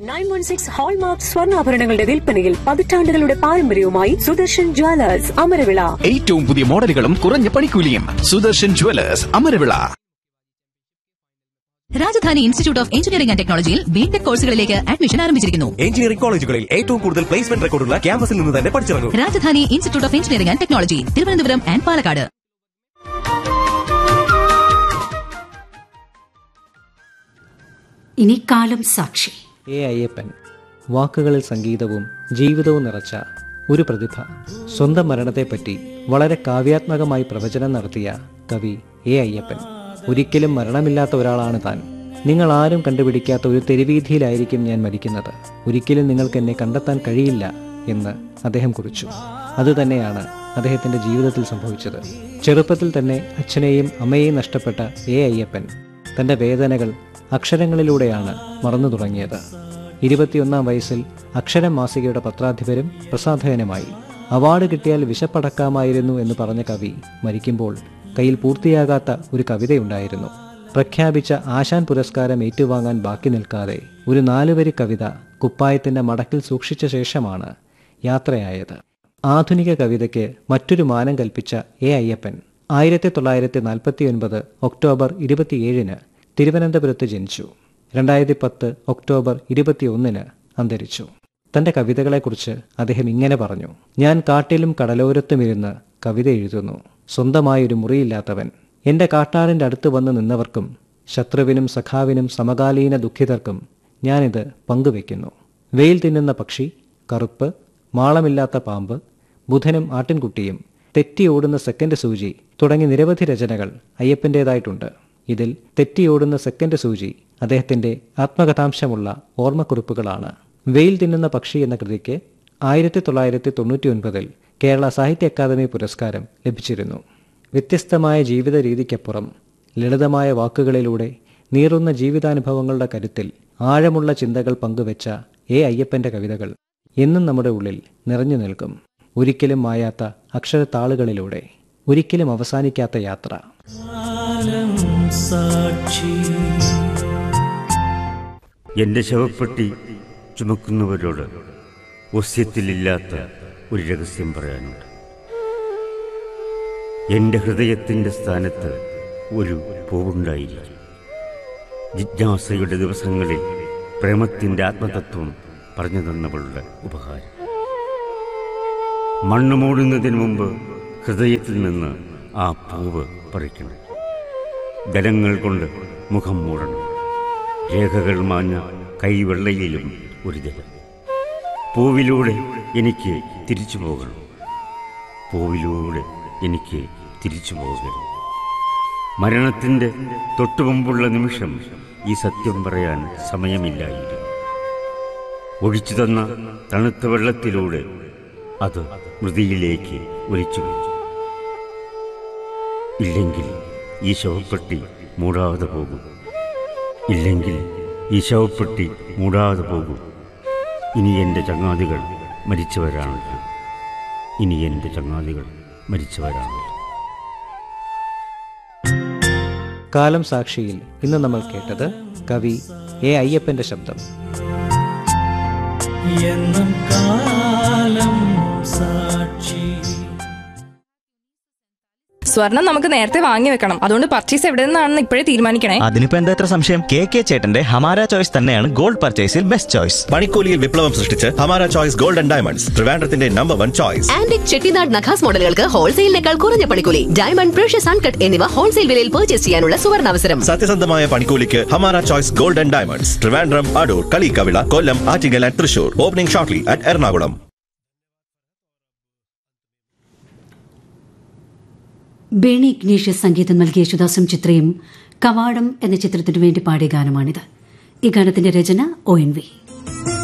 nine one six hallmark സ്വർണ്ണാഭരണങ്ങളുടെ വിൽപ്പനയിൽ പതിറ്റാണ്ടുകളുടെ പാരമ്പര്യവുമായി സുദർശൻ ജ്വല്ലേഴ്സ് അമരവിള ഏറ്റവും പുതിയ മോഡലുകളും കുറഞ്ഞ പണിക്കൂലിയും Sudarshan jewellers Amaravila Rajadhani institute of engineering and ടെക്നോളജിയിൽ ബിടെക് കോഴ്സുകളിലേക്ക് അഡ്മിഷൻ ആരംഭിച്ചിരിക്കുന്നു എഞ്ചിനീയറിംഗ് കോളേജുകളിൽ ഏറ്റവും കൂടുതൽ പ്ലേസ്മെന്റ് റെക്കോർഡുള്ള ക്യാമ്പസിൽ നിന്ന് തന്നെ പഠിച്ചിറങ്ങും Rajadhani institute of engineering and technology Thiruvananthapuram and Palakkad ഇനി കാലം സാക്ഷി എ അയ്യപ്പൻ വാക്കുകളിൽ സംഗീതവും ജീവിതവും നിറച്ച ഒരു പ്രതിഭ സ്വന്തം മരണത്തെപ്പറ്റി വളരെ കാവ്യാത്മകമായി പ്രവചനം നടത്തിയ കവി എ അയ്യപ്പൻ ഒരിക്കലും മരണമില്ലാത്ത ഒരാളാണ് താൻ നിങ്ങൾ ആരും കണ്ടുപിടിക്കാത്ത ഒരു തെരുവീതിയിലായിരിക്കും ഞാൻ മരിക്കുന്നത് ഒരിക്കലും നിങ്ങൾക്ക് എന്നെ കണ്ടെത്താൻ കഴിയില്ല എന്ന് അദ്ദേഹം കുറിച്ചു അതുതന്നെയാണ് അദ്ദേഹത്തിന്റെ ജീവിതത്തിൽ സംഭവിച്ചത് ചെറുപ്പത്തിൽ തന്നെ അച്ഛനെയും അമ്മയെയും നഷ്ടപ്പെട്ട എ അയ്യപ്പൻ തന്റെ വേദനകൾ അക്ഷരങ്ങളിലൂടെയാണ് മറന്നു തുടങ്ങിയത് ഇരുപത്തിയൊന്നാം വയസ്സിൽ അക്ഷരം മാസികയുടെ പത്രാധിപരും പ്രസാധകനുമായി അവാർഡ് കിട്ടിയാൽ വിശപ്പടക്കാമായിരുന്നു എന്ന് പറഞ്ഞ കവി മരിക്കുമ്പോൾ കയ്യിൽ പൂർത്തിയാകാത്ത ഒരു കവിതയുണ്ടായിരുന്നു പ്രഖ്യാപിച്ച ആശാൻ പുരസ്കാരം ഏറ്റുവാങ്ങാൻ ബാക്കി നിൽക്കാതെ ഒരു നാലുവരി കവിത കുപ്പായത്തിന്റെ മടക്കിൽ സൂക്ഷിച്ച ശേഷമാണ് യാത്രയായത് ആധുനിക കവിതയ്ക്ക് മറ്റൊരു മാനം കൽപ്പിച്ച എ അയ്യപ്പൻ ആയിരത്തി തൊള്ളായിരത്തി നാൽപ്പത്തി ഒൻപത് ഒക്ടോബർ ഇരുപത്തിയേഴിന് തിരുവനന്തപുരത്ത് ജനിച്ചു രണ്ടായിരത്തി പത്ത് ഒക്ടോബർ ഇരുപത്തിയൊന്നിന് അന്തരിച്ചു തന്റെ കവിതകളെക്കുറിച്ച് അദ്ദേഹം ഇങ്ങനെ പറഞ്ഞു ഞാൻ കാട്ടിലും കടലോരത്തുമിരുന്ന് കവിത എഴുതുന്നു സ്വന്തമായൊരു മുറിയില്ലാത്തവൻ എന്റെ കാട്ടാറിന്റെ അടുത്ത് വന്ന് നിന്നവർക്കും ശത്രുവിനും സഖാവിനും സമകാലീന ദുഃഖിതർക്കും ഞാനിത് പങ്കുവെക്കുന്നു വെയിൽ തിന്നുന്ന പക്ഷി കറുപ്പ് മാളമില്ലാത്ത പാമ്പ് ബുധനും ആട്ടിൻകുട്ടിയും തെറ്റിയോടുന്ന സെക്കൻഡ് സൂചി തുടങ്ങി നിരവധി രചനകൾ അയ്യപ്പൻ്റേതായിട്ടുണ്ട് ഇതിൽ തെറ്റിയോടുന്ന സെക്കൻഡ് സൂചി അദ്ദേഹത്തിന്റെ ആത്മകഥാംശമുള്ള ഓർമ്മക്കുറിപ്പുകളാണ് വെയിൽ തിന്നുന്ന പക്ഷി എന്ന കൃതിക്ക് ആയിരത്തി തൊള്ളായിരത്തി തൊണ്ണൂറ്റി ഒൻപതിൽ കേരള സാഹിത്യ അക്കാദമി പുരസ്കാരം ലഭിച്ചിരുന്നു വ്യത്യസ്തമായ ജീവിത രീതിക്കപ്പുറം ലളിതമായ വാക്കുകളിലൂടെ നീറുന്ന ജീവിതാനുഭവങ്ങളുടെ കരുത്തിൽ ആഴമുള്ള ചിന്തകൾ പങ്കുവെച്ച എ അയ്യപ്പന്റെ കവിതകൾ എന്നും നമ്മുടെ ഉള്ളിൽ നിറഞ്ഞു നിൽക്കും ഒരിക്കലും മായാത്ത അക്ഷരത്താളുകളിലൂടെ ഒരിക്കലും അവസാനിക്കാത്ത യാത്ര എന്റെ ശവപ്പെട്ടി ചുമക്കുന്നവരോട് ഒസ്യത്തിലില്ലാത്ത ഒരു രഹസ്യം പറയാനുണ്ട് എന്റെ ഹൃദയത്തിന്റെ സ്ഥാനത്ത് ഒരു പൂവുണ്ടായിരിക്കും ജിജ്ഞാസയുടെ ദിവസങ്ങളിൽ പ്രേമത്തിന്റെ ആത്മതത്വം പറഞ്ഞു തന്നവളുടെ ഉപഹാരം മണ്ണ് മൂടുന്നതിന് മുമ്പ് ഹൃദയത്തിൽ നിന്ന് ആ പൂവ് പറിക്കണം ജലങ്ങൾ കൊണ്ട് മുഖം മൂടണം രേഖകൾ മാഞ്ഞ കൈവെള്ളയിലും ഒരു ജലം പൂവിലൂടെ എനിക്ക് തിരിച്ചു പോകണം പൂവിലൂടെ എനിക്ക് തിരിച്ചു പോകണം മരണത്തിൻ്റെ തൊട്ടുമുമ്പുള്ള നിമിഷം ഈ സത്യം പറയാൻ സമയമില്ലായിരുന്നു ഒഴിച്ചു തന്ന തണുത്ത വെള്ളത്തിലൂടെ അത് മൃതിയിലേക്ക് ഒലിച്ചു വെച്ചു ഇല്ലെങ്കിൽ ഈ ശവപ്പെട്ടി മൂടാതെ പോകും ഇല്ലെങ്കിൽ ഈ ശവപ്പെട്ടി മൂടാതെ പോകും ഇനി എൻ്റെ ചങ്ങാതികൾ മരിച്ചവരാണല്ലോ ഇനി എൻ്റെ ചങ്ങാതികൾ മരിച്ചവരാണല്ലോ കാലം സാക്ഷിയിൽ ഇന്ന് നമ്മൾ കേട്ടത് കവി എ അയ്യപ്പന്റെ ശബ്ദം എന്നും കാലം സാക്ഷി സ്വർണം നമുക്ക് നേരത്തെ വാങ്ങി വെക്കണം അതുകൊണ്ട് പർച്ചേസ് എവിടെ നിന്നാണെന്ന് ഇപ്പോഴേ തീരുമാനിക്കണേ അതിനിപ്പോ എന്താ എത്ര സംശയം കെ കെ ചേട്ടന്റെ ഹമാര ചോയ്സ് തന്നെയാണ് ഗോൾഡ് പർച്ചേസിൽ ബെസ്റ്റ് ചോയ്സ് പണിക്കൂലിയിൽ വിപ്ലവം സൃഷ്ടിച്ച് Hamara choice gold and diamonds ട്രിവാൻഡ്രത്തിന്റെ number one choice antique Chettinad Nakhas മോഡലുകൾക്ക് ഹോൾസെയിലിനേക്കാൾ കുറഞ്ഞ പണിക്കൂലി ഡയമണ്ട് പ്രഷ്യസ് അൺകട്ട് എന്നിവ ഹോൾസെയിൽ വിലയിൽ പർച്ചേസ് ചെയ്യാനുള്ള സുവർണാവസരം സത്യസന്ധമായ പണിക്കൂലിക്ക് Hamara choice gold and diamonds Trivandrum Adoor Kallikkavila Kollam Attingal and Thrissur opening shortly at Ernakulam Berny Ignatius സംഗീതം നൽകിയ യേശുദാസും ചിത്രയും കവാടം എന്ന ചിത്രത്തിനു വേണ്ടി പാടിയ ഗാനമാണിത് ഈ ഗാനത്തിന്റെ രചന ഒ എൻ വി